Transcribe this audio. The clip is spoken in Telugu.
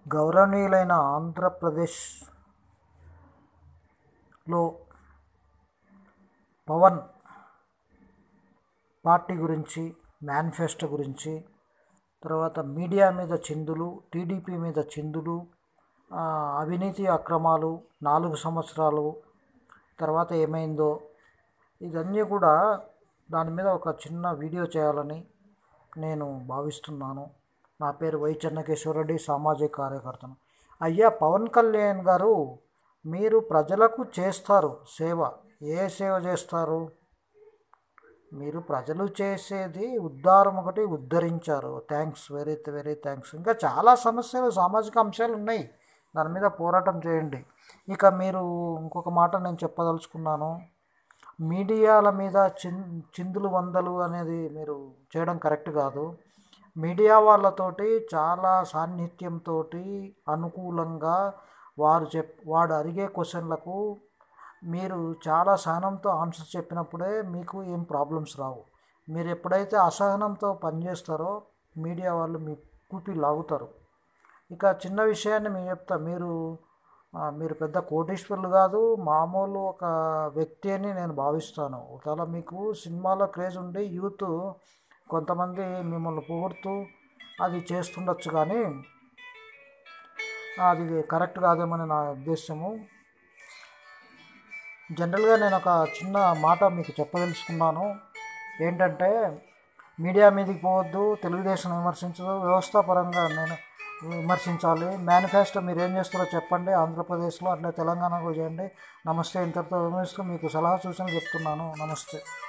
గౌరవనీయులైన ఆంధ్రప్రదేశ్లో పవన్ పార్టీ గురించి మేనిఫెస్టో గురించి తర్వాత మీడియా మీద చిందులు టీడీపీ మీద చిందులు ఆ, అవినీతి అక్రమాలు నాలుగు సంవత్సరాలు తర్వాత ఏమైందో ఇవన్నీ కూడా దాని మీద ఒక చిన్న వీడియో చేయాలని నేను భావిస్తున్నాను నా పేరు వై చెన్నకేశ్వరరెడ్డి సామాజిక కార్యకర్తను అయ్యా పవన్ కళ్యాణ్ గారు మీరు ప్రజలకు చేస్తారు సేవ ఏ సేవ చేస్తారు మీరు ప్రజలు చేసేది ఉద్ధారం ఒకటి ఉద్ధరించారు థ్యాంక్స్ వెరీ వెరీ థ్యాంక్స్ ఇంకా చాలా సమస్యలు సామాజిక అంశాలు ఉన్నాయి దాని మీద పోరాటం చేయండి ఇక మీరు ఇంకొక మాట నేను చెప్పదలుచుకున్నాను మీడియాల మీద చిన్ చిందులు వందలు అనేది మీరు చేయడం కరెక్ట్ కాదు మీడియా వాళ్ళతోటి చాలా సాన్నిహిత్యంతో అనుకూలంగా వారు చెప్ వాడు అడిగే క్వశ్చన్లకు మీరు చాలా సహనంతో ఆన్సర్ చెప్పినప్పుడే మీకు ఏం ప్రాబ్లమ్స్ రావు మీరు ఎప్పుడైతే అసహనంతో పనిచేస్తారో మీడియా వాళ్ళు మీ కూపి లాగుతారు ఇక చిన్న విషయాన్ని మేము చెప్తా మీరు ఆ, మీరు పెద్ద కోటీశ్వరులు కాదు మామూలు ఒక వ్యక్తి అని నేను భావిస్తాను ఒకవేళ మీకు సినిమాలో క్రేజ్ ఉండి యూత్ కొంతమంది మిమ్మల్ని పొగుడుతూ అది చేస్తుండొచ్చు కానీ అది కరెక్ట్ కాదేమని నా ఉద్దేశము జనరల్గా నేను ఒక చిన్న మాట మీకు చెప్పదలుచుకున్నాను ఏంటంటే మీడియా మీదకి పోవద్దు తెలుగుదేశం విమర్శించదు వ్యవస్థాపరంగా నేను విమర్శించాలి మేనిఫెస్టో మీరు ఏం చేస్తారో చెప్పండి ఆంధ్రప్రదేశ్లో అట్లా తెలంగాణలో చేయండి నమస్తే ఇంతటితో విమర్శిస్తూ మీకు సలహా సూచనలు చెప్తున్నాను నమస్తే